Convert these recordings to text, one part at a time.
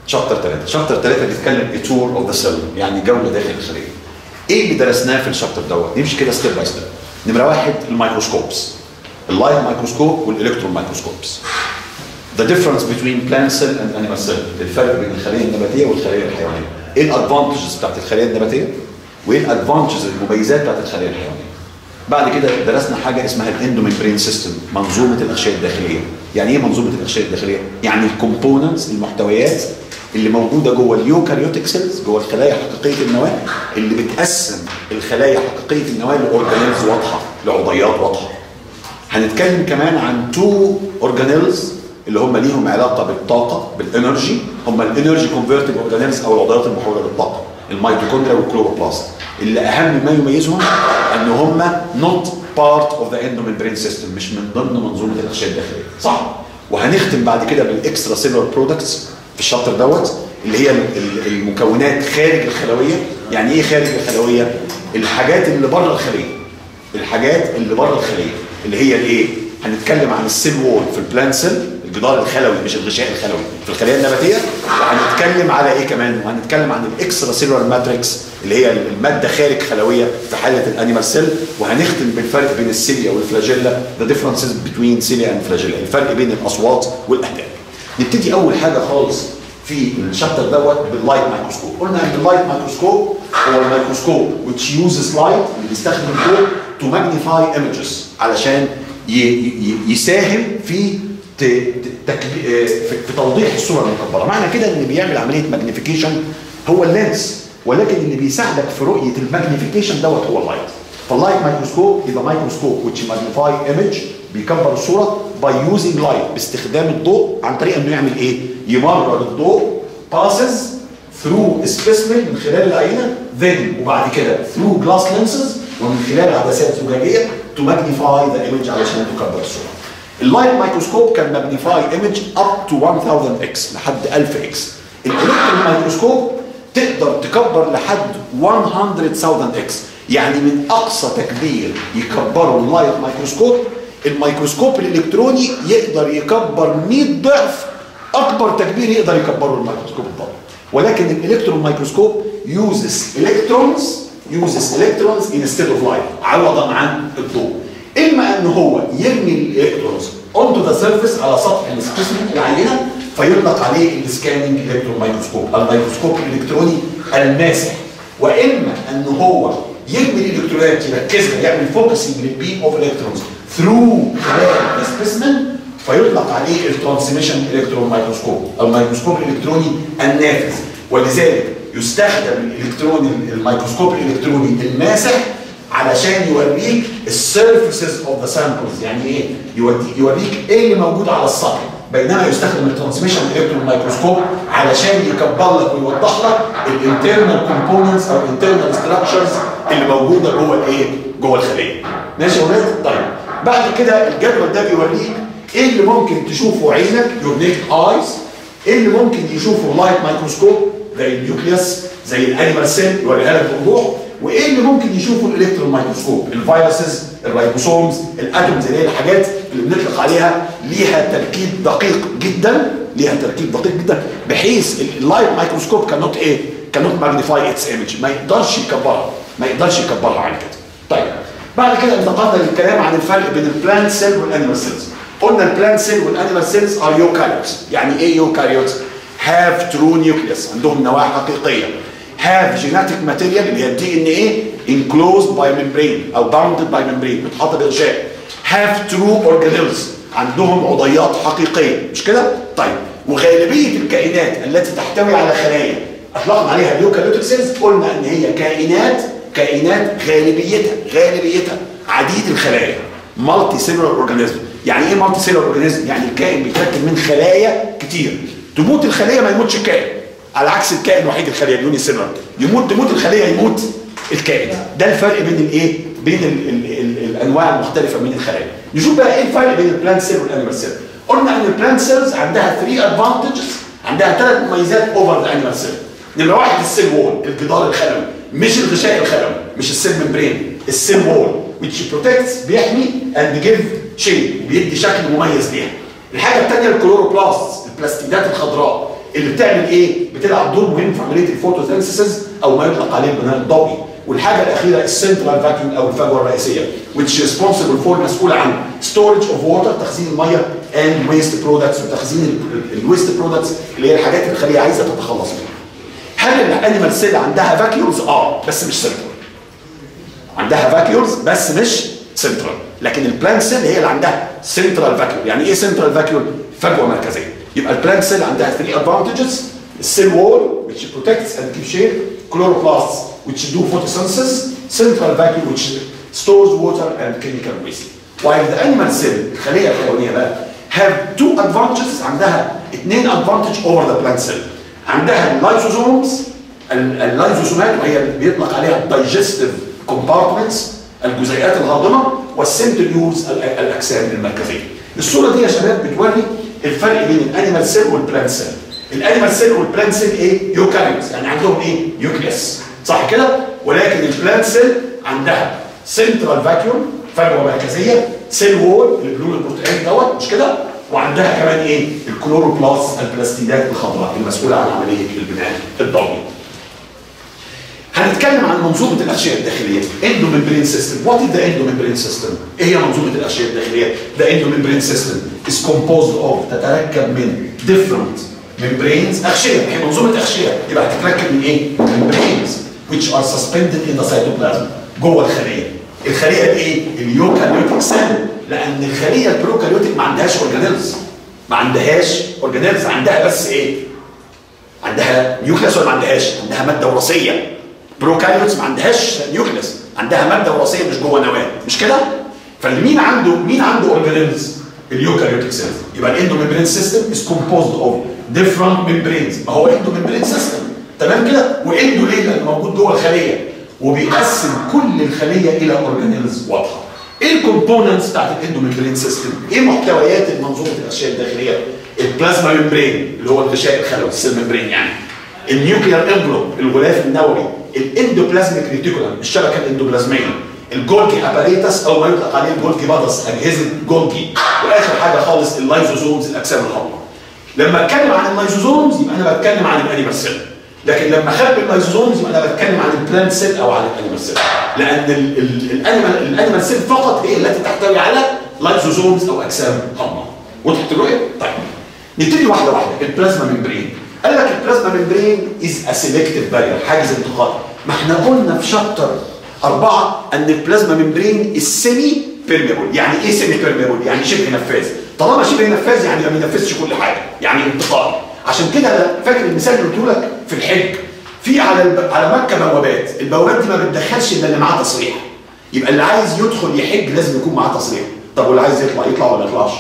شابتر 3 شابتر 3 بيتكلم a tour of the cell يعني جوله داخل الخليه ايه اللي درسناه في الشابتر دوت نمشي كده ستيب باي ستيب نمره واحد الميكروسكوبس اللايت مايكروسكوب والالكترون مايكروسكوبس The difference between plant cell and animal cell الفرق بين الخليه النباتيه والخليه الحيوانيه ايه الادفانتجز بتاعت الخليه النباتيه وايه الادفانتجز المميزات بتاعت الخليه الحيوانيه بعد كده درسنا حاجه اسمها الاندوميمبرين سيستم منظومه الاغشيه الداخليه يعني ايه منظومه الاغشيه الداخليه يعني الكومبوننتس المحتويات اللي موجوده جوه اليوكاريوتيك سيلز جوه الخلايا حقيقيه النواه اللي بتقسم الخلايا حقيقيه النواه لاورجانيلز واضحه لعضيات واضحه هنتكلم كمان عن تو اورجانيلز اللي هم ليهم علاقه بالطاقه بالانرجي هم الانرجي كونفرتنج اورجانيلز او العضلات المحوله للطاقه الميتوكوندريا والكلوروبلاست اللي اهم ما يميزهم ان هم نوت بارت اوف ذا اندوميمبرين سيستم مش من ضمن منظومه الاغشيه الداخليه صح وهنختم بعد كده بالاكسترا سيلولار برودكتس في الشابتر دوت اللي هي ال- ال- المكونات خارج الخلويه يعني ايه خارج الخلويه الحاجات اللي بره الخليه الحاجات اللي بره الخليه اللي هي الايه هنتكلم عن السيل وول في البلان سيل الجدار الخلوي مش الغشاء الخلوي في الخلايا النباتيه وهنتكلم على ايه كمان وهنتكلم عن الاكسترا سيلولار ماتريكس اللي هي الماده خارج خلويه في حاله الانيمال سيل وهنختم بالفرق بين السيليا والفلاجيلا ذا ديفرنسز بتوين سيليا اند فلاجيلا الفرق بين الاصوات والاهداف نبتدي اول حاجه خالص في الشابتر دوت باللايت مايكروسكوب قلنا ان اللايت مايكروسكوب هو الميكروسكوب which uses light اللي بيستخدم الضوء to magnify images علشان ي- ي- يساهم في ت- ت- تكب- آه، في في توضيح الصوره المكبره معنى كده ان اللي بيعمل عمليه ماجنيفيكيشن هو اللينس ولكن اللي بيساعدك في رؤيه الماجنيفيكيشن دوت هو اللايت فاللايت مايكروسكوب is a microscope which magnify image بيكبر الصوره by using light باستخدام الضوء عن طريق انه يعمل ايه؟ يمرر الضوء passes through a specimen من خلال العينه then وبعد كده through glass lenses ومن خلال عدسات زجاجيه to magnify the image علشان تكبر الصوره. اللايت مايكروسكوب كان magnify image up to 1000 x لحد 1000 x. الالكترون مايكروسكوب تقدر تكبر لحد 100000 x يعني من اقصى تكبير يكبره اللايت مايكروسكوب الميكروسكوب الالكتروني يقدر يكبر 100 ضعف اكبر تكبير يقدر يكبره الميكروسكوب الضوئي ولكن الالكترون مايكروسكوب uses electrons uses electrons instead of light عوضا عن الضوء اما ان هو يرمي الالكترونز onto the surface على سطح السبيسمن العينه فيطلق عليه السكاننج الكترون مايكروسكوب الميكروسكوب الالكتروني الماسح واما ان هو يرمي الالكترونات يركزها يعمل فوكسنج للبيم اوف الكترونز ثرو خلال السبيسمن فيطلق عليه الترانسميشن الكترون مايكروسكوب او الميكروسكوب الالكتروني النافذ ولذلك يستخدم الالكترون الميكروسكوب الالكتروني الماسح علشان يوريك السيرفيسز اوف ذا سامبلز يعني ايه يودي- يوريك ايه اللي موجود على السطح بينما يستخدم الترانسميشن الكترون مايكروسكوب علشان يكبر لك ويوضح لك الانترنال كومبوننتس او الانترنال ستراكشرز اللي موجوده جوه الايه جوه الخليه ماشي يا ولاد طيب بعد كده الجدول ده بيوريك ايه اللي ممكن تشوفه عينك يور نيكد ايز ايه اللي ممكن يشوفه اللايت مايكروسكوب زي النيوكليوس زي الانيمال سيل يوريها لك بوضوح وايه اللي ممكن يشوفه الالكترون مايكروسكوب الفيروسز الريبوسومز الاتومز اللي هي الحاجات اللي بنطلق عليها ليها تركيب دقيق جدا ليها تركيب دقيق جدا بحيث اللايت مايكروسكوب كانوت ايه كانوت ماجنيفاي اتس ايمج ما يقدرش يكبرها ما يقدرش يكبرها عن كده طيب بعد كده انتقلنا للكلام عن الفرق بين البلانت سيل والانيمال سيلز قلنا البلانت سيل والانيمال سيلز ار يوكاريوتس يعني ايه يوكاريوتس هاف ترو نيوكليوس عندهم نواه حقيقيه هاف جيناتيك ماتيريال اللي هي الدي ان ايه انكلوزد باي ممبرين او باوندد باي ممبرين متحاطه بغشاء هاف ترو اورجانيلز عندهم عضيات حقيقيه مش كده طيب وغالبيه الكائنات التي تحتوي على خلايا اطلقنا عليها اليوكاريوتيك سيلز قلنا ان هي كائنات كائنات غالبيتها غالبيتها عديد الخلايا مالتي سيلولار اورجانيزم يعني ايه مالتي سيلولار اورجانيزم يعني الكائن بيتركب من خلايا كتير تموت الخليه ما يموتش الكائن على عكس الكائن الوحيد الخليه اليوني سيلولار يموت تموت الخليه يموت الكائن ده الفرق بين الايه بين ال ال ال الانواع المختلفه من الخلايا نشوف بقى ايه الفرق بين البلانت سيل والانيمال سيل قلنا ان البلانت سيلز عندها 3 ادفانتجز عندها ثلاث مميزات اوفر ذا انيمال سيل نمره واحد السيل وول الجدار الخلوي مش الغشاء الخلوي مش السيل ممبرين السيل وول which protects بيحمي and give shape بيدي شكل مميز ليها الحاجه الثانيه الكلوروبلاست البلاستيدات الخضراء اللي بتعمل ايه؟ بتلعب دور مهم في عمليه الفوتوسينثيسيس او ما يطلق عليه البناء الضوئي والحاجه الاخيره السنترال فاكيوم او الفجوه الرئيسيه which responsible for مسؤول عن storage of water تخزين الميه and waste products وتخزين الويست برودكتس اللي هي الحاجات اللي الخليه عايزه تتخلص منها. هل الانيمال سيل عندها فاكيولز؟ اه بس مش سنترال. عندها فاكيولز بس مش سنترال لكن البلانت سيل هي اللي عندها سنترال فاكيول يعني ايه سنترال فاكيول؟ فجوه مركزيه يبقى البلانت سيل عندها 3 advantages السيل وول which protects and keeps shape chloroplasts which do photosynthesis central vacuum which stores water and chemical waste while the animal cell الخليه الحيوانيه بقى have two advantages عندها اثنين advantage over the plant cell عندها اللايزوزومز اللايزوزومات وهي بيطلق عليها digestive compartments الجزيئات الهاضمه والسنتريولز الاجسام المركزيه. الصوره دي يا شباب بتوري الفرق بين الانيمال سيل والبلانت سيل. الانيمال سيل والبلانت سيل ايه؟ يوكاريوتس يعني عندهم ايه؟ يوكليس صح كده؟ ولكن البلانت سيل عندها سنترال فاكيوم فجوه مركزيه سيل وول البلون البروتين دوت مش كده؟ وعندها كمان ايه؟ الكلوروبلاست البلاستيدات الخضراء المسؤوله عن عمليه البناء الضوئي. هنتكلم عن منظومه الاغشيه الداخليه اندوممبرين سيستم وات از ذا اندوممبرين سيستم ايه هي منظومه الاغشيه الداخليه ذا اندوممبرين سيستم is composed of تتركب من different membranes اغشيه هي منظومه اغشيه يبقى هتتركب من ايه membranes which are suspended in the cytoplasm جوه الخليه الخليه الايه اليوكاريوتيك سيل لان الخليه البروكاريوتيك ما عندهاش اورجانيلز ما عندهاش اورجانيلز عندها بس ايه عندها نيوكليس ولا ما عندهاش عندها ماده وراثيه بروكاريوتس ما عندهاش نيوكليس عندها ماده وراثيه مش جوه نواه مش كده فمين عنده مين عنده اورجانيلز اليوكاريوتيك سيلز يبقى الاندوميمبرين سيستم از كومبوزد اوف ديفرنت ميمبرينز ما هو اندوميمبرين سيستم تمام كده واندو ليه لانه موجود جوه الخليه وبيقسم كل الخليه الى اورجانيلز واضحه ايه الكومبوننتس بتاعت الاندوميمبرين سيستم ايه محتويات منظومه الاغشيه الداخليه البلازما ميمبرين اللي هو الغشاء الخلوي السيل ميمبرين يعني النيوكلير انفلوب الغلاف النووي الاندوبلازميك ريتيكولم الشبكه الاندوبلازميه الجولجي اباريتس او ما يطلق عليه الجولجي بادس اجهزه جولجي واخر حاجه خالص اللايزوزومز الاجسام الحمراء لما اتكلم عن اللايزوزومز يبقى انا بتكلم عن الانيمال سيل لكن لما اخبي اللايزوزومز يبقى انا بتكلم عن البلانت سيل او عن الانيمال سيل لان الانيمال الانيمال سيل فقط هي التي تحتوي على لايزوزومز او اجسام حمراء وضحت الرؤيه؟ طيب نبتدي واحده واحده البلازما ممبرين قال لك البلازما ممبرين از ا سيلكتيف بارير حاجز انتقائي ما احنا قلنا في شابتر أربعة أن البلازما ممبرين السيمي بيرميبل يعني إيه سيمي بيرميبل؟ يعني شبه نفاذ طالما شبه نفاذ يعني ما بينفذش كل حاجة يعني انتقائي عشان كده أنا فاكر المثال اللي قلته لك في الحج في على الب... على مكة بوابات البوابات دي ما بتدخلش إلا اللي معاه تصريح يبقى اللي عايز يدخل يحج لازم يكون معاه تصريح طب واللي عايز يطلع يطلع ولا يطلعش؟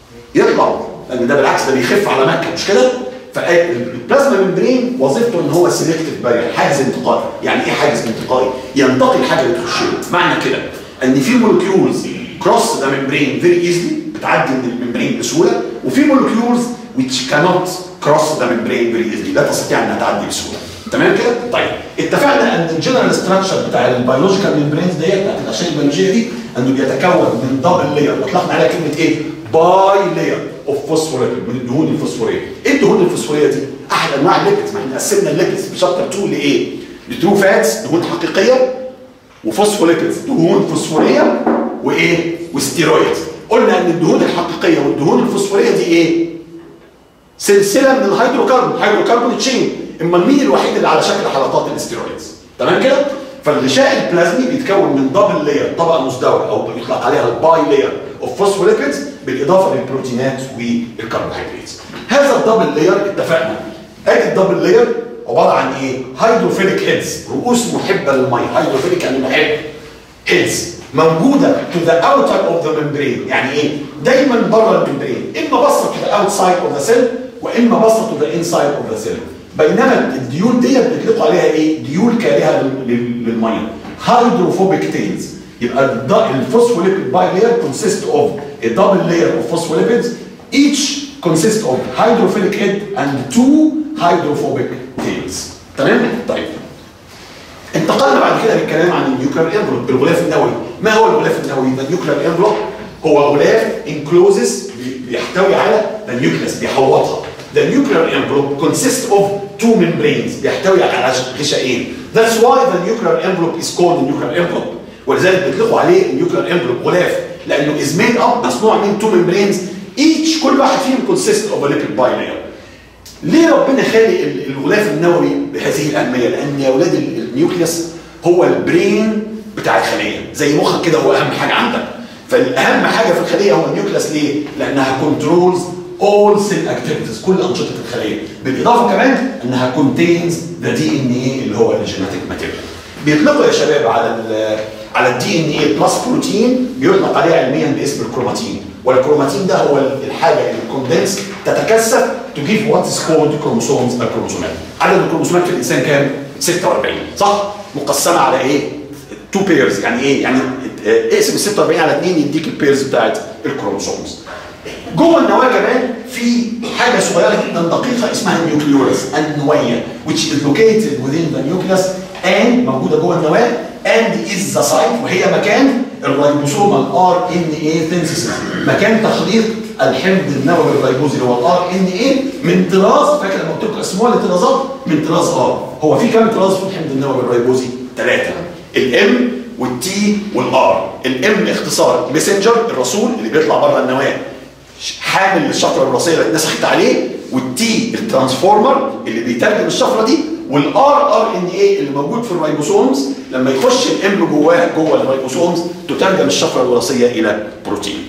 يطلع لأن ده بالعكس ده بيخف على مكة مش كده؟ فالبلازما ممبرين وظيفته ان هو سيلكتيف بارير حاجز انتقائي يعني ايه حاجز انتقائي ينتقي الحاجه اللي تخش له معنى كده ان في مولكيولز كروس ذا ممبرين فيري ايزلي بتعدي من الممبرين بسهوله وفي مولكيولز which cannot cross the membrane very easily لا تستطيع انها تعدي بسهوله تمام كده طيب اتفقنا ان الجنرال ستراكشر بتاع البيولوجيكال ممبرينز ديت بتاعت الاشياء البيولوجيه دي انه بيتكون من دبل لاير واطلقنا عليها كلمه ايه باي لاير اوف فوسفوريت من الدهون الفوسفوريه ايه الدهون الفوسفوريه دي احد انواع الليبيدز ما احنا قسمنا الليبيدز في شابتر 2 لايه لترو فاتس دهون حقيقيه وفوسفوليبيدز دهون فوسفوريه وايه وستيرويد قلنا ان الدهون الحقيقيه والدهون الفوسفوريه دي ايه سلسله من الهيدروكربون هيدروكربون تشين اما مين الوحيد اللي على شكل حلقات الاستيرويدز تمام كده فالغشاء البلازمي بيتكون من دبل لاير طبقه مزدوجه او بيطلق عليها الباي لاير اوف فوسفوليبيدز بالاضافه للبروتينات والكربوهيدرات هذا الدبل لاير اتفقنا ادي الدبل لاير عباره عن ايه هيدروفيليك هيدز رؤوس محبه للميه هيدروفيليك يعني محب هيدز موجوده to the outer of the membrane يعني ايه دايما بره الممبرين اما باصه to the outside of the cell واما باصه to the inside of the cell بينما الديول ديت بيطلقوا عليها ايه ديول كارهه للميه هيدروفوبيك تيلز يبقى الفوسفوليبيد باي layer consists of a double layer of phospholipids each consists of hydrophilic head and two hydrophobic tails تمام طيب انتقلنا بعد كده للكلام عن النيوكلير انفلوب الغلاف النووي ما هو الغلاف النووي ده النيوكلير انفلوب هو غلاف انكلوزز بيحتوي على النيوكليس بيحوطها The nuclear envelope consists of two membranes بيحتوي على غشائين. That's why the nuclear envelope is called the nuclear envelope. ولذلك بيطلقوا عليه النيوكلير envelope غلاف لانه is made up مصنوع من two membranes each كل واحد فيهم consists of a lipid bilayer. ليه ربنا خالق ال- الغلاف النووي بهذه الاهميه؟ لان يا اولاد ال- النيوكليوس هو البرين بتاع الخليه، زي مخك كده هو اهم حاجه عندك. فالاهم حاجه في الخليه هو النيوكليوس ليه؟ لانها كنترولز all cell activities كل انشطه الخليه، بالاضافه كمان انها contains the DNA اللي هو الجينيتيك ماتيريال. بيطلقوا يا شباب على ال على الدي ان اي بلس بروتين بيطلق عليه علميا باسم الكروماتين والكروماتين ده هو الحاجه اللي الكوندنس تتكثف تو جيف وات از كولد كروموسومز الكروموسومات عدد الكروموسومات في الانسان كام 46 صح مقسمه على ايه تو بيرز يعني ايه يعني اه، اقسم ال 46 على 2 يديك البيرز بتاعت الكروموسومز جوه النواه كمان في حاجه صغيره جدا دقيقه اسمها النيوكليولس النويه which is located within the nucleus and موجوده جوه النواه and is the site وهي مكان الريبوسومال ار ان اي synthesis مكان تخليق الحمض النووي الريبوزي اللي هو الار ان اي من طراز فاكر لما قلت لكم قسموها لطرازات من طراز ار هو في كام طراز في الحمض النووي الريبوزي؟ ثلاثه الام والتي والار الام اختصار ميسنجر الرسول اللي بيطلع بره النواه حامل الشفره الوراثيه اللي اتنسخت عليه والتي الترانسفورمر اللي بيترجم الشفره دي والار ار ان اي اللي موجود في الريبوسومز لما يخش الام جواه جوه الريبوسومز تترجم الشفره الوراثيه الى بروتين.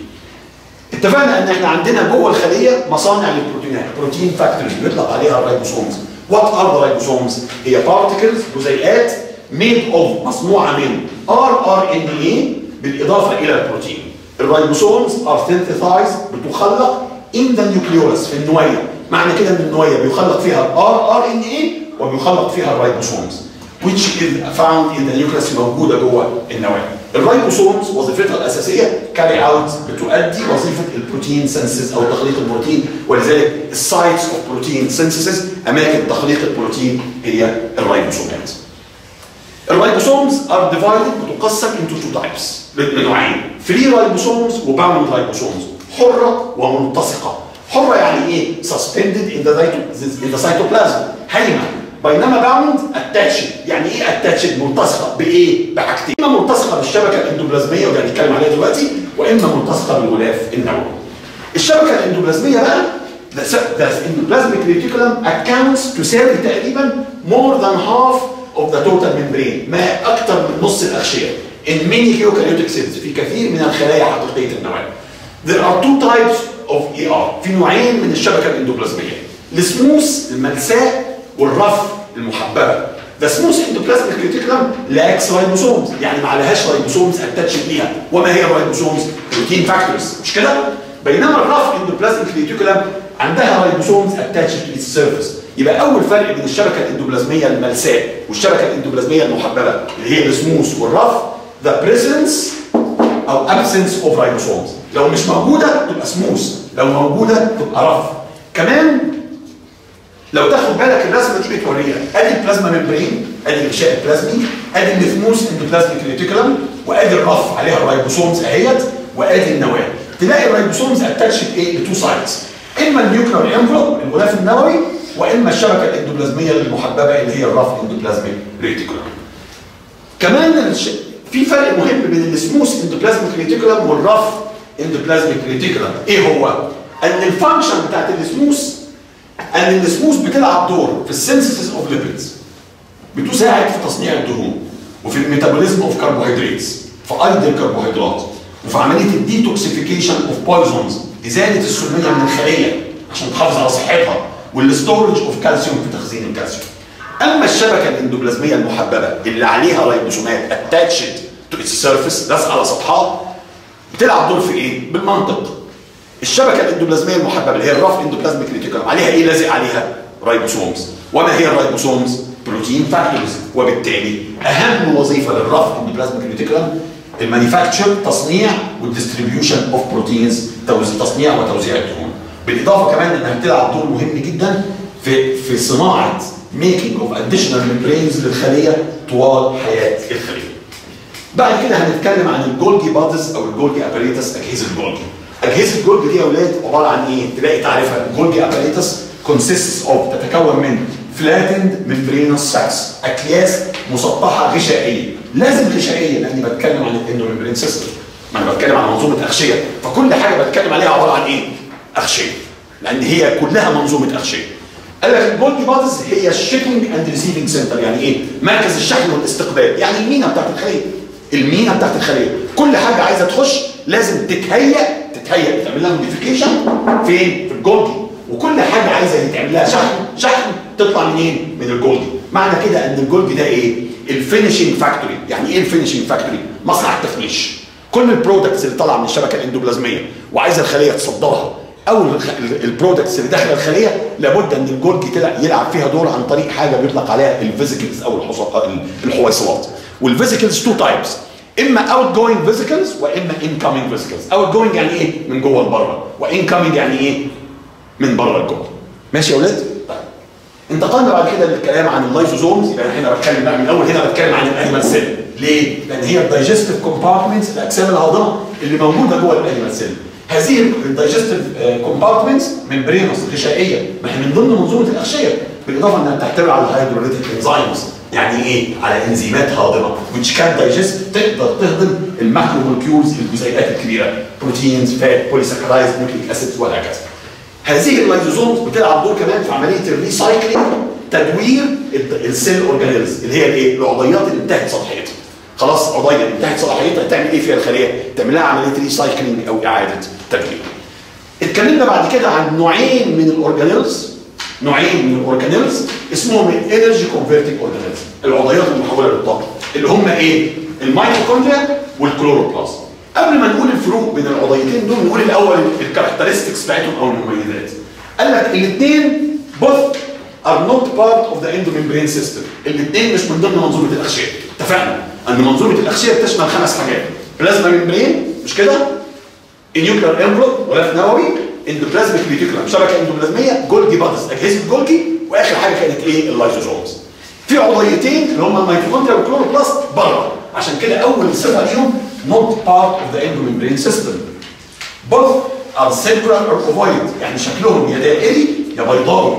اتفقنا ان احنا عندنا جوه الخليه مصانع للبروتينات بروتين فاكتوريز بيطلق عليها الريبوسومز. وات ار ذا ريبوسومز؟ هي بارتكلز جزيئات ميد اوف مصنوعه من ار ار ان اي بالاضافه الى البروتين. الريبوسومز ار سينثيسايز بتخلق ان ذا نيوكليولس في النوايا معنى كده ان النوايا بيخلق فيها الار ار ان اي وبيخلق فيها الريبوسومز which is found in the nucleus موجوده جوه النواه الريبوسومز وظيفتها الاساسيه carry out بتؤدي وظيفه البروتين سينسز او تخليق البروتين ولذلك السايتس اوف بروتين سينسز اماكن تخليق البروتين هي الريبوسومات الريبوسومز ار ديفايدد بتقسم into two types لنوعين فري ريبوسومز وباوند ريبوسومز حره وملتصقه حره يعني ايه suspended in the cyto- in the cytoplasm هايمه بينما باوند اتاتشد يعني ايه اتاتشد ملتصقه بايه بحاجتين اما ملتصقه بالشبكه الاندوبلازميه وده هنتكلم عليها دلوقتي واما ملتصقه بالغلاف النووي الشبكه الاندوبلازميه بقى the se- the endoplasmic reticulum accounts تساوي تقريبا more than half of the total membrane ما اكثر من نص الاغشيه in many eukaryotic cells في كثير من الخلايا حقيقيه النواه There are two types of ER في نوعين من الشبكه الاندوبلازميه السموث الملساء والرف المحببه The smooth endoplasmic reticulum lacks ribosomes يعني ما عليهاش ribosomes attached ليها وما هي الريبوسومز؟ بروتين فاكتورز مش كده؟ بينما الرف endoplasmic reticulum عندها ribosomes attached to its surface يبقى اول فرق بين الشبكه الاندوبلازميه الملساء والشبكه الاندوبلازميه المحببه اللي هي السموث والرف the presence او absence of ribosomes لو مش موجوده تبقى سموث لو موجوده تبقى رف كمان لو تاخد بالك الرسمه دي بتوريها ادي البلازما ممبرين ادي الغشاء البلازمي ادي النثموس اندوبلازميك ريتيكولم وادي الرف عليها الريبوسومز اهيت وادي النواه تلاقي الريبوسومز اتاتشد ايه لتو سايتس اما النيوكلير انفلوب الغلاف النووي واما الشبكه الاندوبلازميه المحببه اللي هي الرف اندوبلازميك ريتيكولم كمان الش... في فرق مهم بين السموث اندوبلازميك ريتيكولم والرف اندوبلازميك ريتيكولم ايه هو؟ ان الفانكشن بتاعت السموث ان السموث بتلعب دور في السينثيسيس اوف ليبيدز بتساعد في تصنيع الدهون وفي الميتابوليزم اوف كربوهيدراتس في ايض الكربوهيدرات وفي عمليه الديتوكسيفيكيشن اوف بويزونز ازاله السميه من الخليه عشان تحافظ على صحتها والستورج اوف كالسيوم في تخزين الكالسيوم اما الشبكه الاندوبلازميه المحببه اللي عليها ريبوسومات اتاتشد تو اتس سيرفيس لازقه على سطحها بتلعب دور في ايه؟ بالمنطق الشبكه الاندوبلازميه المحببه اللي هي الرف اندوبلازميك ريتيكولم عليها ايه لازق عليها؟ ريبوسومز وما هي الريبوسومز؟ بروتين فاكتورز وبالتالي اهم وظيفه للرف اندوبلازميك ريتيكولم المانيفاكتشر تصنيع والديستريبيوشن اوف بروتينز تصنيع وتوزيع الدهون بالاضافه كمان انها بتلعب دور مهم جدا في في صناعه ميكينج اوف اديشنال ميمبرينز للخليه طوال حياه الخليه. بعد كده هنتكلم عن الجولجي بادز او الجولجي اباريتس اجهزه جولجي. اجهزه جولجي دي يا اولاد عباره عن ايه؟ تلاقي تعريفها الجولجي اباريتس consists of تتكون من flattened membranous sacs اكياس مسطحه غشائيه لازم غشائيه لاني بتكلم عن الاندوممبرين سيستم ما انا بتكلم عن منظومه اغشيه فكل حاجه بتكلم عليها عباره عن ايه؟ اغشيه لان هي كلها منظومه اغشيه قال لك البولدي بادز هي الشيبنج اند ريسيفنج سنتر يعني ايه؟ مركز الشحن والاستقبال يعني المينا بتاعت الخليه المينا بتاعت الخليه كل حاجه عايزه تخش لازم تتهيأ تتهيأ تعمل لها موديفيكيشن فين؟ في الجولدي وكل حاجه عايزه يتعمل لها شحن شحن تطلع منين؟ من الجولدي معنى كده ان الجولدي ده ايه؟ الفينشنج فاكتوري يعني ايه الفينشنج فاكتوري؟ مصنع التفنيش كل البرودكتس اللي طالعه من الشبكه الاندوبلازميه وعايزه الخليه تصدرها او البرودكتس اللي داخله الخليه لابد ان الجولجي يلعب فيها دور عن طريق حاجه بيطلق عليها الفيزيكلز او الحويصلات والفيزيكلز تو تايبس اما اوت جوينج فيزيكلز واما ان كامينج فيزيكلز اوت جوينج يعني ايه من جوه لبره وان كامينج يعني ايه من بره لجوه ماشي يا اولاد طيب انتقلنا بعد كده للكلام عن اللايزوزومز يبقى انا هنا بتكلم بقى من الاول هنا بتكلم عن الانيمال سيل ليه؟ لان هي الدايجستيف كومبارتمنتس الاجسام الهاضمه اللي موجوده جوه الانيمال سيل هذه الدايجستيف كومبارتمنتس ممبرينوس غشائيه ما هي من ضمن منظومه الاغشيه بالاضافه انها بتحتوي على الهيدروليتيك انزيمز يعني ايه؟ على انزيمات هاضمه which can digest تقدر تهضم الماكرو مولكيولز الجزيئات الكبيره بروتينز فات بوليساكرايز نيوكليك اسيدز وهكذا. هذه اللايزوزومز بتلعب دور كمان في عمليه الريسايكلينج تدوير السيل اورجانيلز اللي هي الايه؟ العضيات اللي انتهت صلاحيتها. خلاص عضيه انتهت صلاحيتها تعمل ايه فيها الخليه؟ تعمل لها عمليه ريسايكلينج او اعاده تدوير. اتكلمنا بعد كده عن نوعين من الاورجانيلز نوعين من الاورجانيلز اسمهم الانرجي كونفرتنج اورجانيلز العضيات المحوله للطاقه اللي هم ايه؟ الميتوكوندريا والكلوروبلاست. قبل ما نقول الفروق بين العضيتين دول نقول الاول الكاركترستكس بتاعتهم او المميزات. قال لك الاثنين both are not part of the endomembrane system. الاثنين مش من ضمن منظومه الاغشيه. اتفقنا ان منظومه الاغشيه بتشمل خمس حاجات. بلازما ممبرين مش كده؟ النيوكلير انفلوب غلاف نووي اندوبلازميك ريتيكولم شبكه اندوبلازميه جولجي بادز اجهزه جولجي واخر حاجه كانت ايه؟ اللايزوزومز. في عضيتين اللي هم الميتوكوندريا والكلوروبلاست بره عشان كده اول صفه ليهم not part of the endomembrane system. Both are circular or ovoid يعني شكلهم يا دائري يا بيضاوي.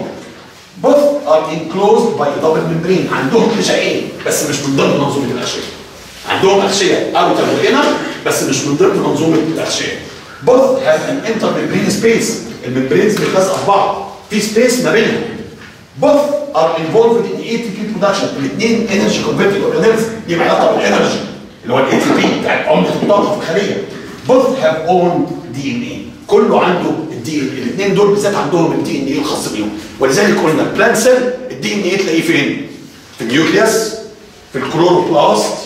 Both are enclosed by a double membrane عندهم غشائين بس مش من ضمن منظومه الاغشيه. عندهم اغشيه اوتر وانر بس مش من ضمن منظومه الاغشيه. Both have an intermembrane space الممبرينز بتلزق في بعض في سبيس ما بينهم. Both are involved in ATP production الاثنين انرجي كونفرتنج اورجانيلز ليهم علاقه بالانرجي اللي هو الاي تي بي بتاع عمله الطاقه في الخليه. Both have own DNA كله عنده الدي ان الاثنين دول بالذات عندهم الدي ان اي الخاص بيهم ولذلك قلنا البلانت سيل الدي ان اي تلاقيه فين؟ في النيوكليوس في الكلوروبلاست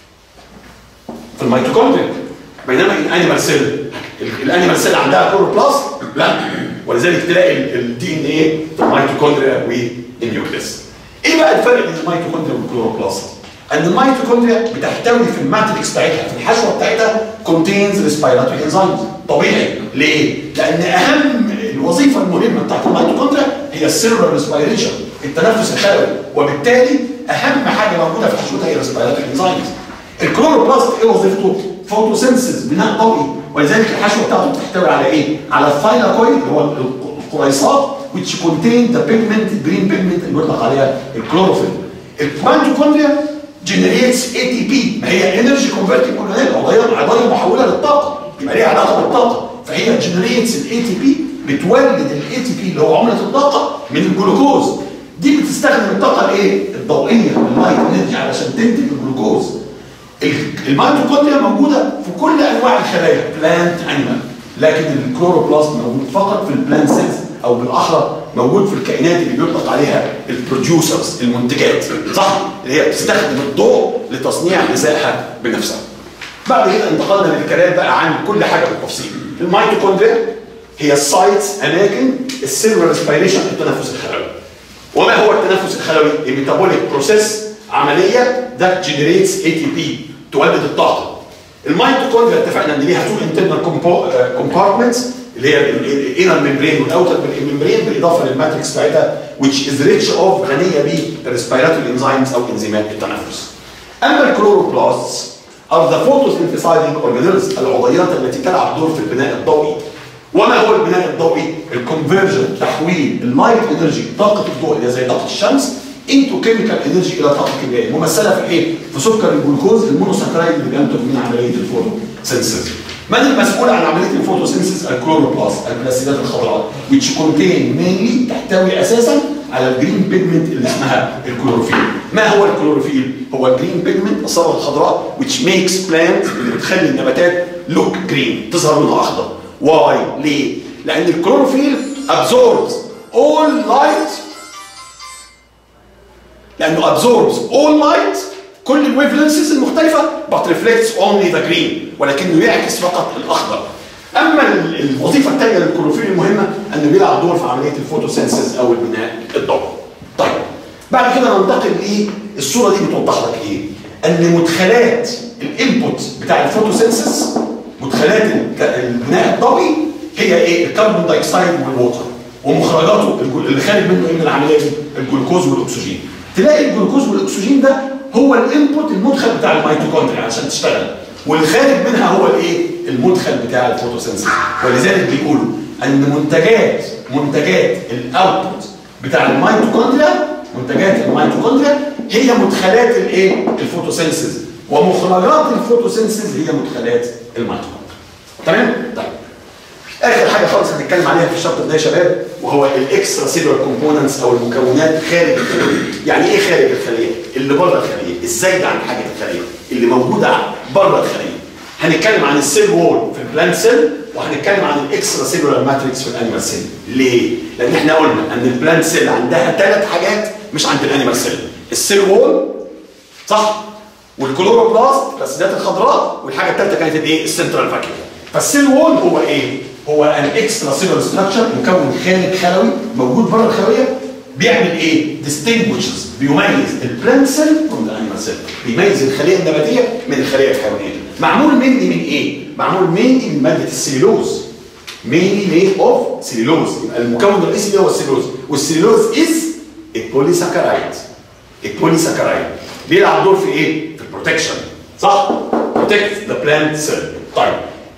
في الميتوكوندريا بينما الانيمال سيل الانيمال سيل عندها كلوروبلاست لا ولذلك تلاقي الدي ان اي في الميتوكوندريا والنيوكليوس ايه بقى الفرق بين الميتوكوندريا والكلوروبلاست؟ ان الميتوكوندريا بتحتوي في الماتريكس بتاعتها في الحشوه بتاعتها كونتينز ريسبيراتوري انزيمز طبيعي ليه؟ لان اهم الوظيفه المهمه بتاعت الميتوكوندريا هي السيلولار ريسبيريشن التنفس الخلوي وبالتالي اهم حاجه موجوده في حشوتها هي الريسبيراتوري انزيمز الكلوروبلاست ايه وظيفته؟ فوتوسينثيز بناء ضوئي ولذلك الحشوه بتاعته بتحتوي على ايه؟ على الثايلاكويد اللي هو القريصات which contain the pigment green pigment اللي بيطلق عليها الكلوروفيل الميتوكوندريا generates ATP ما هي انرجي كونفرتنج اورجانيل عضيه عضيه محوله للطاقه يبقى ليها علاقه بالطاقه فهي generates الاي تي بي بتولد الاي تي بي اللي هو عمله الطاقه من الجلوكوز دي بتستخدم الطاقه الايه؟ الضوئيه اللايت انرجي علشان تنتج الجلوكوز الميتوكوندريا موجوده في كل انواع الخلايا بلانت انيمال لكن الكلوروبلاست موجود فقط في البلانت سيلز او بالاحرى موجود في الكائنات اللي بيطلق عليها البروديوسرز المنتجات صح اللي هي بتستخدم الضوء لتصنيع غذائها بنفسها بعد كده انتقلنا للكلام بقى عن كل حاجه بالتفصيل الميتوكوندريا هي السايتس اماكن السيلولار ريسبيريشن التنفس الخلوي وما هو التنفس الخلوي الميتابوليك بروسيس عمليه ذات جنريتس اي تي بي تولد الطاقه الميتوكوندريا اتفقنا ان ليها تو انترنال كومبارتمنتس اللي هي الانر ممبرين والاوتر ممبرين بالاضافه للماتريكس بتاعتها which is rich of غنيه بالريسبيراتوري انزيمز او انزيمات التنفس. اما الكلوروبلاستس are the photosynthesizing organelles العضيات التي تلعب دور في البناء الضوئي. وما هو البناء الضوئي؟ الكونفرجن تحويل اللايت انرجي طاقه الضوء اللي زي طاقه الشمس انتو كيميكال انرجي الى طاقه كيميائيه ممثله في ايه؟ في سكر الجلوكوز المونوساكرايد اللي بينتج من عمليه الفوتوسينثيز من المسؤول عن عمليه الفوتوسينثيز الكلوروبلاست البلاستيدات الخضراء which contain mainly تحتوي اساسا على الجرين بيجمنت اللي اسمها الكلوروفيل ما هو الكلوروفيل هو الجرين بيجمنت الصبغه الخضراء which makes plant اللي بتخلي النباتات look green تظهر لونها اخضر واي ليه لان الكلوروفيل absorbs all light لانه absorbs all light كل الويف لينسز المختلفه but reflects only the green ولكنه يعكس فقط الاخضر اما الوظيفه الثانيه للكلوروفيل المهمه انه بيلعب دور في عمليه الفوتوسينثيز او البناء الضوئي. طيب بعد كده ننتقل للصوره دي بتوضح لك ايه؟ ان مدخلات الانبوت بتاع الفوتوسينثيز مدخلات البناء الضوئي هي ايه؟ الكربون دايوكسيد والووتر ومخرجاته اللي خارج منه ايه من العمليه دي؟ الجلوكوز والاكسجين. تلاقي الجلوكوز والاكسجين ده هو الانبوت المدخل بتاع الميتوكوندريا عشان تشتغل والخارج منها هو الايه؟ المدخل بتاع الفوتوسينثيز ولذلك بيقولوا ان منتجات منتجات الاوتبوت بتاع الميتوكوندريا منتجات الميتوكوندريا هي مدخلات الايه؟ الفوتوسينثيز ومخرجات الفوتوسينثيز هي مدخلات الميتوكوندريا. تمام؟ طيب. اخر حاجه خالص هنتكلم عليها في الشابتر ده يا شباب وهو الاكسترا سيلولار كومبوننتس او المكونات خارج الخليه. يعني ايه خارج الخليه؟ اللي بره الخليه، الزايده عن حاجه الخليه، اللي موجوده بره الخليه. هنتكلم عن السيل وول في البلانت سيل وهنتكلم عن الاكسترا سيلولار ماتريكس في الانيمال سيل ليه لان احنا قلنا ان البلانت سيل عندها ثلاث حاجات مش عند الانيمال سيل السيل وول صح والكلوروبلاست الاسيدات الخضراء والحاجه الثالثه كانت الايه السنترال فاكيوم فالسيل وول هو ايه هو ان اكسترا سيلولار ستراكشر مكون خارج خلوي موجود بره الخليه بيعمل ايه distinguishes بيميز البلانت سيل from the animal cell بيميز الخليه النباتيه من الخليه الحيوانيه معمول مني من ايه؟ معمول مني من ماده السليلوز mainly made of سليلوز يبقى المكون الرئيسي ده هو السليلوز والسليلوز از البوليساكرايد البوليساكرايد بيلعب دور في ايه؟ في البروتكشن صح؟ protect the plant cell طيب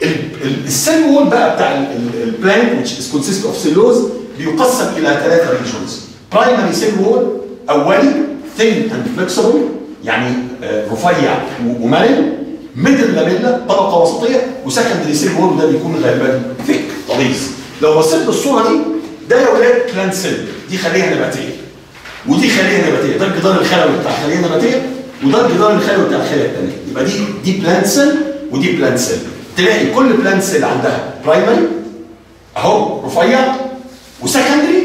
السيل وول بقى بتاع البلانت which is consist of cellulose بيقسم الى ثلاثه ريجونز برايمري سيل وول اولي thin and flexible يعني رفيع ومرن ميدل لاميلا طبقه وسطيه وسكندري سيل وول ده بيكون غالبا ثيك طليظ لو بصيت للصوره دي ده يا ولاد بلانت سيل دي خليه نباتيه ودي خليه نباتيه ده الجدار الخلوي بتاع الخليه النباتيه وده الجدار الخلوي بتاع الخليه الثانيه يبقى دي دي بلانت سيل ودي بلانت سيل تلاقي كل بلانت سيل عندها برايمري اهو رفيع وسكندري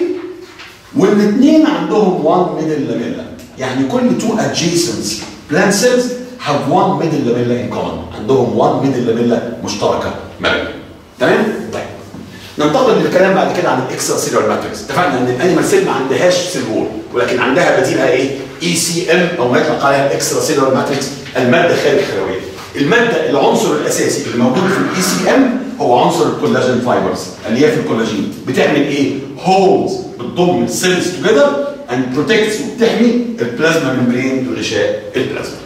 والاثنين عندهم 1 ميدل لاميلا يعني كل تو ادجيسنس بلانت سيلز have one middle lamella in common عندهم one middle lamella مشتركه ما بينهم تمام؟ طيب ننتقل للكلام بعد كده عن الاكسترا سيلولار ماتريكس اتفقنا ان الانيمال سيل ما عندهاش سيل وول ولكن عندها بديلها ايه؟ اي سي ام او ما يطلق عليها الاكسترا سيلولار ماتريكس الماده خارج الخلويه الماده العنصر الاساسي اللي موجود في الاي سي ام هو عنصر الكولاجين فايبرز الياف الكولاجين بتعمل ايه؟ هولز بتضم السيلز توجذر اند بروتكتس وبتحمي البلازما ممبرين غشاء البلازما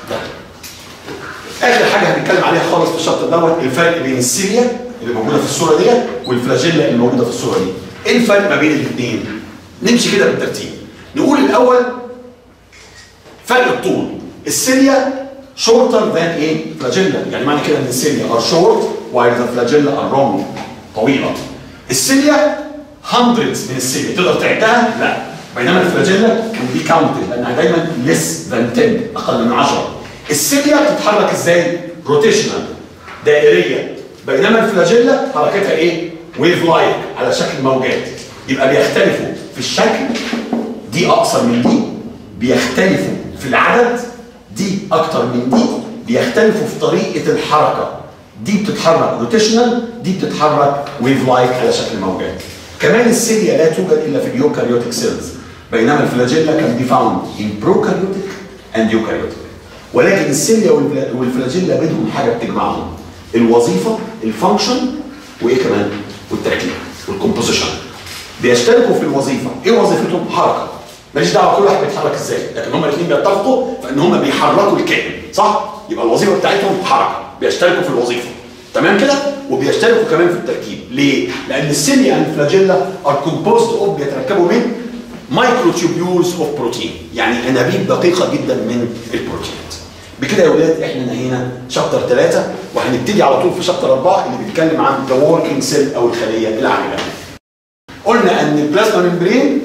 اخر حاجه هنتكلم عليها خالص في الشابتر دوت الفرق بين السيليا اللي موجوده في الصوره ديت والفلاجيلا اللي موجوده في الصوره دي ايه الفرق ما بين الاثنين نمشي كده بالترتيب نقول الاول فرق الطول السيليا شورتر ذان ايه فلاجيلا يعني معنى كده ان السيليا ار شورت وايل ذا فلاجيلا ار لونج طويله السيليا هندردز من السيليا تقدر تعدها لا بينما الفلاجيلا كان بي كاونتد لانها دايما ليس ذان 10 اقل من 10 السيليا بتتحرك ازاي؟ روتيشنال دائريه بينما الفلاجيلا حركتها ايه؟ ويف لايك على شكل موجات يبقى بيختلفوا في الشكل دي اقصر من دي بيختلفوا في العدد دي اكتر من دي بيختلفوا في طريقه الحركه دي بتتحرك روتيشنال دي بتتحرك ويف لايك على شكل موجات كمان السيليا لا توجد الا في اليوكاريوتيك سيلز بينما الفلاجيلا كان بي فاوند ان بروكاريوتيك اند يوكاريوتيك ولكن السيليا والفلاجيلا بينهم حاجه بتجمعهم الوظيفه الفانكشن وايه كمان والتركيب والكومبوزيشن بيشتركوا في الوظيفه ايه وظيفتهم حركه ماليش دعوه كل واحد بيتحرك ازاي لكن هم الاثنين بيتفقوا فان هم بيحركوا الكائن صح يبقى الوظيفه بتاعتهم حركه بيشتركوا في الوظيفه تمام كده وبيشتركوا كمان في التركيب ليه لان السيليا اند فلاجيلا ار كومبوزد اوف بيتركبوا من مايكرو تيوبيولز اوف بروتين يعني انابيب دقيقه جدا من البروتينات بكده يا ولاد احنا نهينا شابتر 3 وهنبتدي على طول في شابتر 4 اللي بيتكلم عن ذا وركينج سيل او الخليه العامله قلنا ان البلازما ممبرين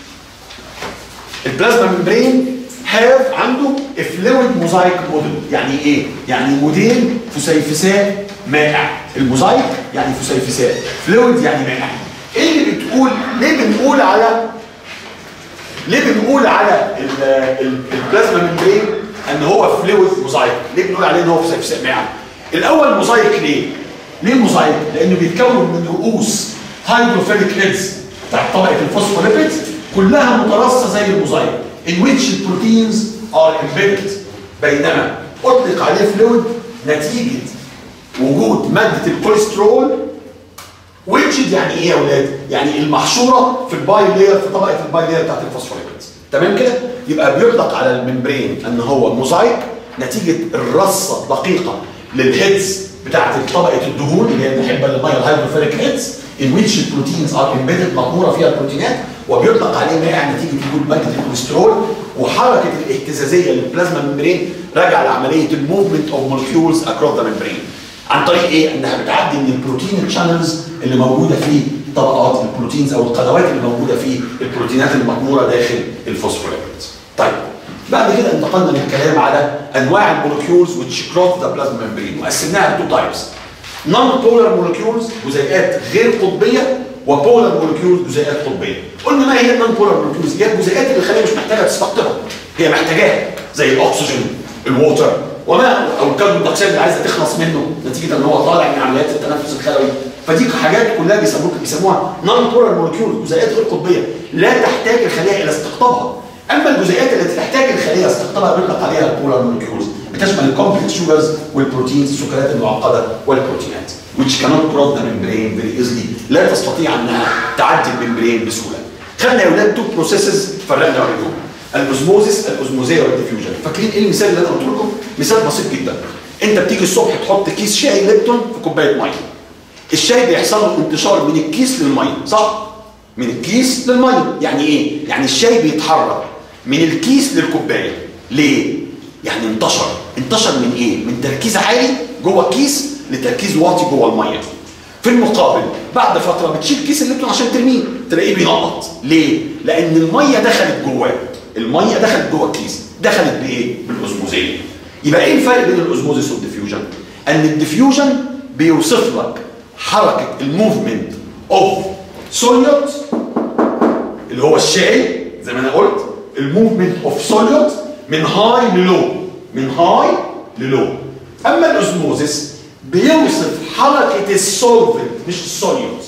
البلازما ممبرين هاف عنده فلويد موزايك موديل يعني ايه؟ يعني موديل فسيفساء مائع الموزايك يعني فسيفساء فلويد يعني مائع ايه اللي بتقول ليه بنقول على ليه بنقول على ال- ال- البلازما ممبرين ان هو فلويد موزايك ليه بنقول عليه ان هو فسيفساء مائع الاول موزايك ليه ليه موزايك لانه بيتكون من رؤوس هيدروفيليك هيدز بتاعت طبقه الفوسفوليبيدز كلها مترصه زي الموزايك in which the proteins are embedded بينما اطلق عليه فلويد نتيجه وجود ماده الكوليسترول ويتشد يعني ايه يا اولاد؟ يعني المحشوره في الباي لاير في طبقه الباي لاير بتاعت الفوسفوليبيدز تمام كده؟ يبقى بيطلق على الممبرين ان هو موزايك نتيجه الرصه الدقيقه للهيدز بتاعت طبقه الدهون اللي هي بنحبها للميه الهيدروفيليك هيدز in which the proteins are embedded مقموره فيها البروتينات وبيطلق عليه مائع نتيجه وجود ماده الكوليسترول وحركه الاهتزازيه للبلازما ممبرين راجعه لعمليه الموفمنت اوف مولكيولز اكروس ذا ممبرين عن طريق ايه؟ انها بتعدي من البروتين تشانلز اللي موجوده في طبقات البروتينز او القنوات اللي موجوده في البروتينات المقموره داخل الفوسفوليبيدز. طيب بعد كده انتقلنا للكلام على انواع المولكيولز which cross the plasma membrane وقسمناها لتو تايبس. نون بولار مولكيولز جزيئات غير قطبيه وبولار مولكيولز جزيئات قطبيه. قلنا ما هي النون بولار مولكيولز؟ هي الجزيئات اللي الخليه مش محتاجه تستقطبها. هي محتاجاها زي الاكسجين، الووتر، وما او الكربون دايوكسيد اللي عايزه تخلص منه نتيجه ان هو طالع من عمليات التنفس الخلوي فدي حاجات كلها بيسموها بيسموها نون بولار مولكيول جزيئات غير قطبيه لا تحتاج الخليه الى استقطابها اما الجزيئات التي تحتاج الخليه استقطابها بيطلق عليها البولار مولكيولز بتشمل الكومبلكس شوجرز والبروتينز السكريات المعقده والبروتينات which cannot cross the membrane very easily لا تستطيع انها تعدي الممبرين بسهوله خدنا يا اولاد تو بروسيسز فرقنا بينهم الاوزموزيس الاوزموزيه والديفيوجن فاكرين ايه المثال اللي انا قلت لكم مثال بسيط جدا انت بتيجي الصبح تحط كيس شاي ليبتون في كوبايه ميه الشاي بيحصل له انتشار من الكيس للميه صح من الكيس للميه يعني ايه يعني الشاي بيتحرك من الكيس للكوبايه ليه يعني انتشر انتشر من ايه من تركيز عالي جوه الكيس لتركيز واطي جوه الميه في المقابل بعد فتره بتشيل كيس الليبتون عشان ترميه تلاقيه بينقط ليه لان الميه دخلت جواه الميه دخلت جوه الكيس دخلت بايه بالاوزموزيه يبقى ايه الفرق بين الاوزموزيس والديفيوجن ان الديفيوجن بيوصف لك حركه الموفمنت اوف سوليوت اللي هو الشاي زي ما انا قلت الموفمنت اوف سوليوت من هاي للو من هاي للو اما الاوزموزيس بيوصف حركه السولفنت مش السوليوت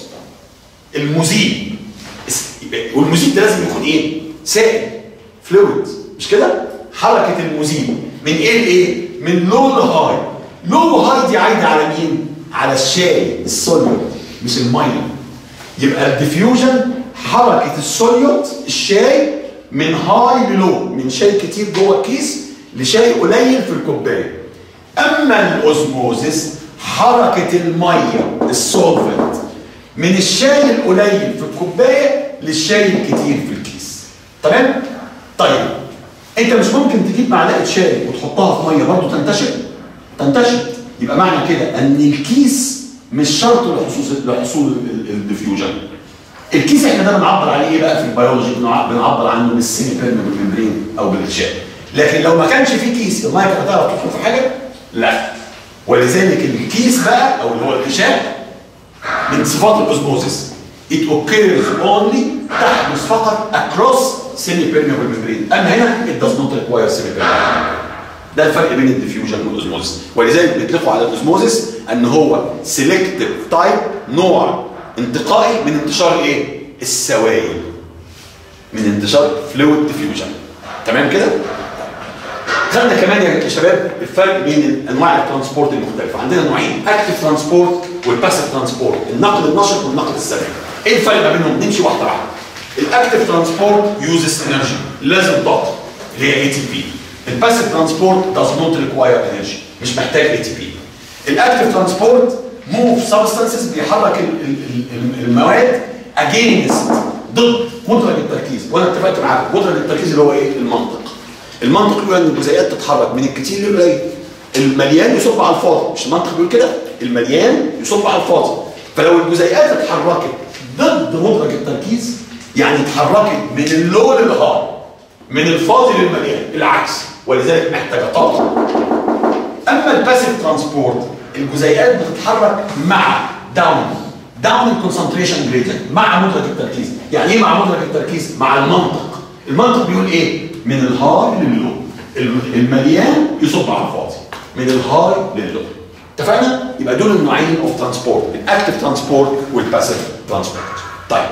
المذيب والمذيب ده لازم يكون ايه سائل فلويد مش كده حركه المذيب من ايه لايه من لو لهاي لو هاي دي عايده على مين على الشاي السوليوت مش الميه يبقى الديفيوجن حركه السوليوت الشاي من هاي للو من شاي كتير جوه الكيس لشاي قليل في الكوبايه اما الاوزموزيس حركه الميه السولفنت من الشاي القليل في الكوبايه للشاي الكتير في الكيس تمام طيب انت مش ممكن تجيب معلقه شاي وتحطها في ميه برضه تنتشر تنتشر يبقى معنى كده ان الكيس مش شرط لحصول لحصول الديفيوجن الكيس احنا ده بنعبر عليه ايه بقى في البيولوجي بنعبر عنه بالسيمي بيرمبل ممبرين او بالشاي لكن لو ما كانش في كيس الميه كانت هتعرف تدخل في حاجه لا ولذلك الكيس بقى او اللي هو الغشاء من صفات الاوزموزيس it occurs only تحدث فقط across semi permeable membrane اما هنا it does not require semi permeable ده الفرق بين الديفيوجن والاوزموزيس ولذلك بيطلقوا على الاوزموزيس ان هو سيلكتيف تايب نوع انتقائي من انتشار ايه السوائل من انتشار فلويد ديفيوجن تمام كده خدنا كمان يا شباب الفرق بين انواع الترانسبورت المختلفه عندنا نوعين اكتف ترانسبورت والباسيف ترانسبورت النقل النشط والنقل السريع ايه الفرق ما بينهم نمشي واحده واحده الاكتف ترانسبورت يوزز انرجي لازم طاقه اللي هي اي تي بي الباسيف ترانسبورت داز نوت ريكواير انرجي مش محتاج اي تي بي الاكتف ترانسبورت موف سبستانسز بيحرك ال- ال- ال- المواد اجينست ضد مدرج التركيز وانا اتفقت معاك مدرج التركيز اللي هو ايه المنطق المنطق بيقول ان الجزيئات تتحرك من الكتير للقليل المليان يصب على الفاضي مش المنطق بيقول كده المليان يصب على الفاضي فلو الجزيئات اتحركت ضد مدرج التركيز يعني اتحركت من اللو للهاي من الفاضي للمليان العكس ولذلك محتاجه طاقه اما الباسيف ترانسبورت الجزيئات بتتحرك مع داون داون الكونسنتريشن جريدينت مع مدرج التركيز يعني ايه مع مدرج التركيز مع المنطق المنطق بيقول ايه من الهاي لللو الم- المليان يصب على الفاضي من الهاي لللو اتفقنا يبقى دول النوعين اوف ترانسبورت الاكتف ترانسبورت والباسيف ترانسبورت طيب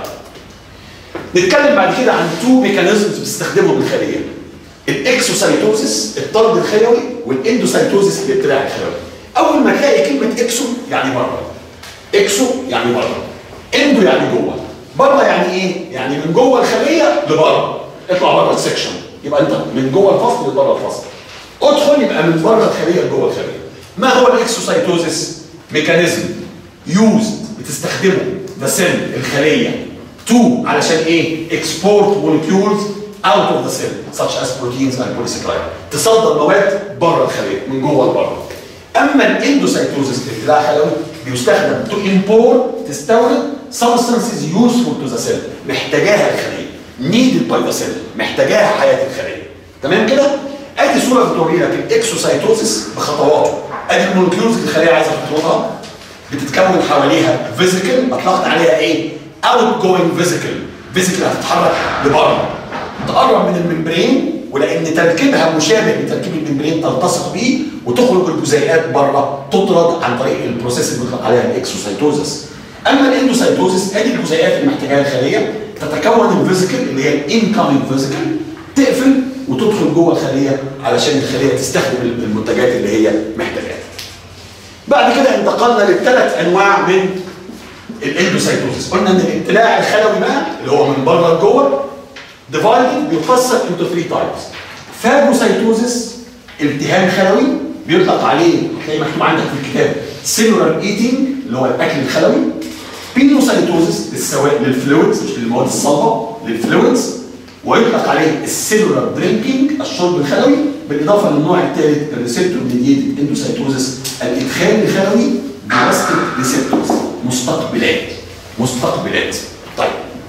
نتكلم بعد كده عن تو ميكانيزمز بتستخدمهم الخليه الاكسوسايتوزيس الطرد الخلوي والاندوسايتوزيس الابتلاع الخلوي اول ما تلاقي كلمه اكسو يعني بره اكسو يعني بره اندو يعني جوه بره يعني ايه يعني من جوه الخليه لبره اطلع بره السكشن يبقى انت من جوه الفصل لبره الفصل ادخل يبقى من بره الخليه لجوه الخليه ما هو الاكسوسايتوزيس ميكانيزم يوزد بتستخدمه ذا سيل الخليه تو علشان ايه اكسبورت مولكيولز اوت اوف ذا سيل such as proteins and polysaccharide تصدر مواد بره الخليه من جوه لبره اما الاندوسايتوزيس ابتلاع خلوي بيستخدم تو امبورت تستورد سبستانسز يوسفول تو ذا سيل محتاجاها الخليه نيدد باي ذا سيل محتاجاها حياه الخليه تمام كده ادي صوره بتوري لك الاكسوسايتوزيس بخطواته ادي المولكيولز اللي الخليه عايزه تطردها بتتكون حواليها فيزيكال اطلقت عليها ايه؟ اوت جوينج فيزيكال فيزيكال هتتحرك لبره تقرب من الممبرين ولان تركيبها مشابه لتركيب الممبرين تلتصق بيه وتخرج الجزيئات بره تطرد عن طريق البروسيس اللي بيطلق عليها الاكسوسايتوزس اما الاندوسايتوزس ادي الجزيئات اللي محتاجاها الخليه تتكون الفيزيكال اللي هي الانكمنج فيزيكال تقفل وتدخل جوه الخليه علشان الخليه تستخدم المنتجات اللي هي محتاجاها بعد كده انتقلنا للثلاث انواع من الاندوسايتوزس قلنا ان الابتلاع الخلوي بقى اللي هو من بره لجوه ديفايدد بيقسم انتو 3 تايبس فاجوسايتوزس التهام خلوي بيطلق عليه هتلاقي مكتوب عندك في الكتاب سيلولار ايتنج اللي هو الاكل الخلوي بينوسايتوزس للسوائل للفلويدز مش للمواد الصلبه للفلويدز ويطلق عليه السيلولار درينكينج الشرب الخلوي بالاضافه للنوع الثالث الريسبتور ميديتد اندوسايتوزس الادخال الخلوي بواسطه ريسبتورز مستقبلات مستقبلات طيب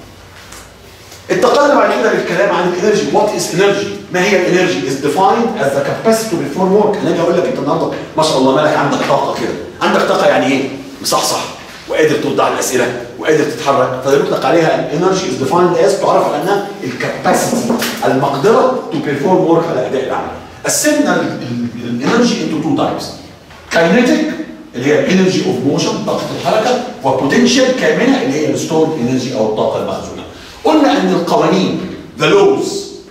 انتقلنا بعد كده للكلام عن الانرجي وات از انرجي ما هي الانرجي از ديفايند از ذا كاباسيتي تو بيرفورم ورك انا اجي اقول لك انت النهارده ما شاء الله مالك عندك طاقه كده عندك طاقه يعني ايه مصحصح وقادر ترد على الاسئله وقادر تتحرك فده يطلق عليها الانرجي از ديفايند از تعرف على انها الكاباسيتي المقدره تو بيرفورم ورك على اداء العمل قسمنا الانرجي انتو تو تايبس كاينيتيك اللي هي انرجي اوف موشن طاقه الحركه وبوتنشال كامنه اللي هي الستورد انرجي او الطاقه المخزونه قلنا ان القوانين the laws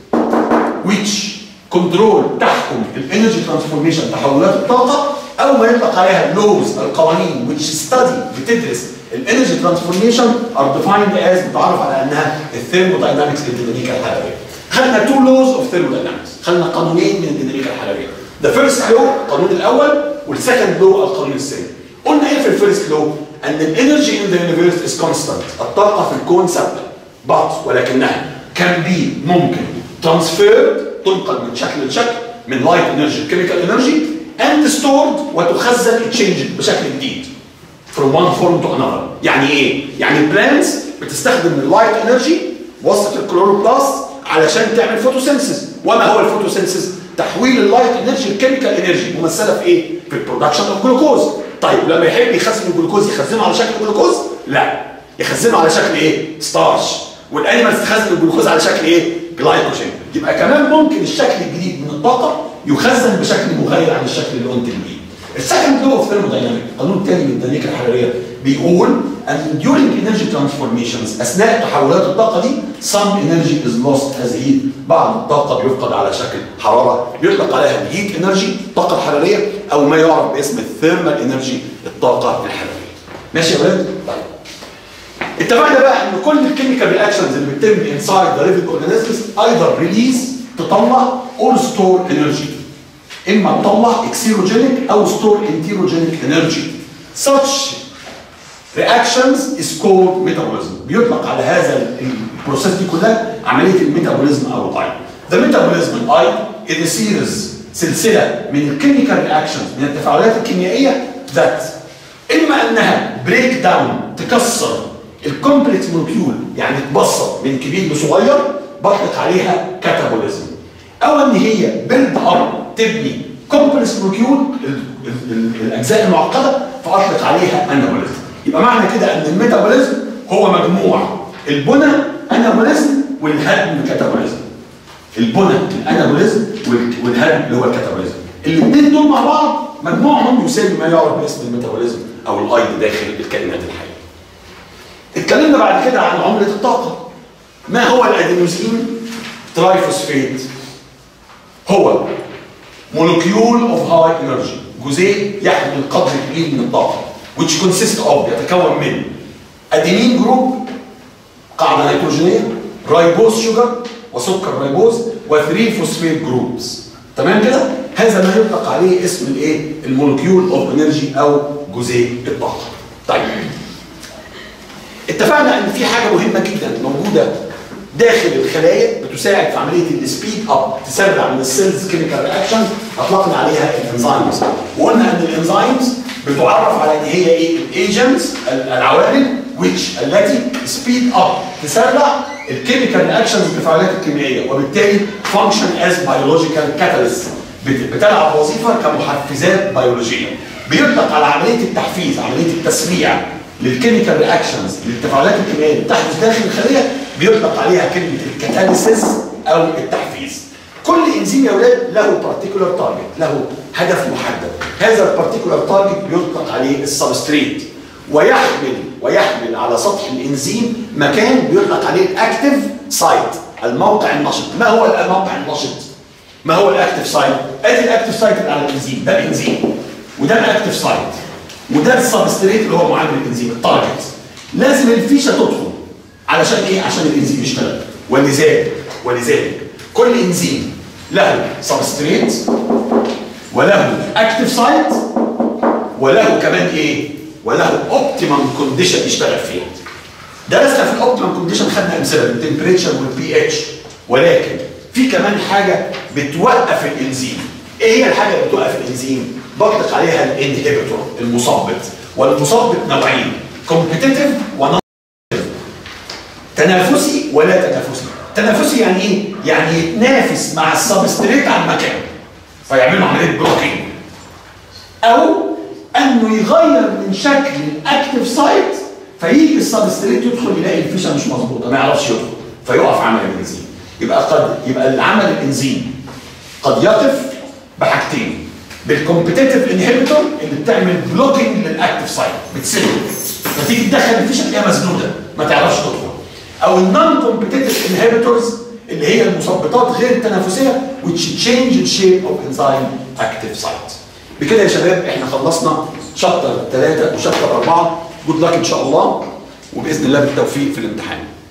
which control تحكم الانرجي ترانسفورميشن تحولات الطاقه او ما يطلق عليها laws القوانين which study بتدرس الانرجي ترانسفورميشن are defined as بتعرف على انها الثيرموداينامكس للديناميكا الحراريه خدنا two laws of thermodynamics خدنا قانونين من الديناميكا الحراريه the first law القانون الاول والسكند لو القانون الثاني قلنا ايه في الفيرست لو ان الانرجي ان ذا يونيفيرس از كونستانت الطاقه في الكون ثابته but ولكنها كان بي ممكن ترانسفيرد تنقل من شكل لشكل من لايت انرجي كيميكال انرجي اند ستورد وتخزن تشينج بشكل جديد from one form to another يعني ايه؟ يعني البلانتس بتستخدم اللايت انرجي وسط الكلوروبلاست علشان تعمل فوتوسينسيس وما هو الفوتوسينسيس؟ تحويل اللايت انرجي الكيميكال انرجي ممثله في ايه؟ في البرودكشن اوف جلوكوز طيب لما يحب يخزن الجلوكوز يخزنه على شكل جلوكوز؟ لا يخزنه على شكل ايه؟ ستارش والانيمالز تخزن الجلوكوز على شكل ايه؟ جلايكوجين يبقى كمان ممكن الشكل الجديد من الطاقه يخزن بشكل مغاير عن الشكل اللي قلت بيه السكند لو اوف ثيرمودايناميك القانون الثاني من الديناميكا الحراريه بيقول ان during energy transformations اثناء تحولات الطاقه دي some energy is lost as heat بعض الطاقه بيفقد على شكل حراره بيطلق عليها الهيت انرجي الطاقه الحراريه او ما يعرف باسم الثيرمال انرجي الطاقه الحراريه ماشي يا ولاد؟ طيب اتفقنا بقى ان كل الكيميكال رياكشنز اللي بتتم انسايد ذا ليفنج اورجانيزمز ايذر ريليز تطلع اور ستور انرجي اما تطلع اكسيروجينيك او ستور انتيروجينيك انرجي such reactions is called metabolism بيطلق على هذا البروسيس دي كلها عمليه الميتابوليزم او الاي The metabolism الاي is a series سلسله من الكيميكال رياكشنز من التفاعلات الكيميائيه ذات اما انها بريك داون تكسر الكومبلكس مولكيول يعني تبسط من كبير لصغير بطلق عليها كاتابوليزم او ان هي بيلد اب تبني كومبلكس مولكيول الاجزاء المعقده فاطلق عليها انابوليزم يبقى معنى كده ان الميتابوليزم هو مجموع البنى انابوليزم والهدم كاتابوليزم البنى الانابوليزم والهدم اللي هو الكاتابوليزم الاثنين دول مع بعض مجموعهم يساوي ما يعرف باسم الميتابوليزم او الايض داخل الكائنات الحيه اتكلمنا بعد كده عن عمله الطاقه ما هو الادينوزين ترايفوسفيت هو مولكيول اوف هاي انرجي جزيء يحمل قدر كبير من الطاقه which consists of يتكون من ادينين جروب قاعده نيتروجينيه رايبوز شوجر وسكر رايبوز و3 فوسفيت جروبس تمام كده هذا ما يطلق عليه اسم الايه المولكيول اوف انرجي او جزيء الطاقه طيب اتفقنا ان في حاجه مهمه جدا موجوده داخل الخلايا بتساعد في عمليه السبيد اب تسرع من السيلز كيميكال رياكشن اطلقنا عليها الانزيمز وقلنا ان الانزيمز بتعرف على ان هي ايه الايجنتس العوامل which التي سبيد اب تسرع الكيميكال رياكشنز التفاعلات الكيميائيه وبالتالي فانكشن از بيولوجيكال كاتاليست بتلعب وظيفه كمحفزات بيولوجيه بيطلق على عمليه التحفيز عمليه التسريع للكيميكال رياكشنز للتفاعلات الكيميائيه اللي بتحدث داخل الخليه بيطلق عليها كلمه الكاتاليسيس او التحفيز كل انزيم يا اولاد له بارتيكولار تارجت له هدف محدد هذا البارتيكولار تارجت بيطلق عليه السبستريت ويحمل ويحمل على سطح الانزيم مكان بيطلق عليه الاكتيف سايت الموقع النشط ما هو الموقع النشط ما هو الاكتيف سايت ادي الاكتيف سايت اللي على الانزيم ده الانزيم وده الاكتيف سايت وده السبستريت اللي هو معامل الانزيم التارجت لازم الفيشه تدخل علشان ايه عشان الانزيم يشتغل ولذلك ولذلك كل انزيم له سبستريت وله اكتيف سايت وله كمان ايه وله اوبتيمم كونديشن يشتغل فيها درسنا في الاوبتيمم كونديشن خدنا امثله التمبريتشر والبي اتش ولكن في كمان حاجه بتوقف الانزيم ايه هي الحاجه اللي بتوقف الانزيم بطلق عليها الانهبيتور المثبط والمثبط نوعين كومبيتيتيف ونون تنافسي ولا تنافسي تنافسي يعني ايه يعني يتنافس مع السبستريت على المكان فيعملوا عمليه بلوكينج او انه يغير من شكل الاكتيف سايت فيجي السبستريت يدخل يلاقي الفيشه مش مظبوطه ما يعرفش يدخل فيقف عمل الانزيم يبقى قد يبقى العمل الانزيم قد يقف بحاجتين بالكومبيتيتيف انهبيتور اللي بتعمل بلوكينج للاكتيف سايت بتسد فتيجي تدخل الفيشه تلاقيها مسدوده ما تعرفش تدخل او النون كومبيتيتيف انهبيتورز اللي هي المثبطات غير التنافسيه which change the shape of enzyme active site بكده يا شباب احنا خلصنا شابتر 3 وشابتر 4 جود لك ان شاء الله وباذن الله بالتوفيق في الامتحان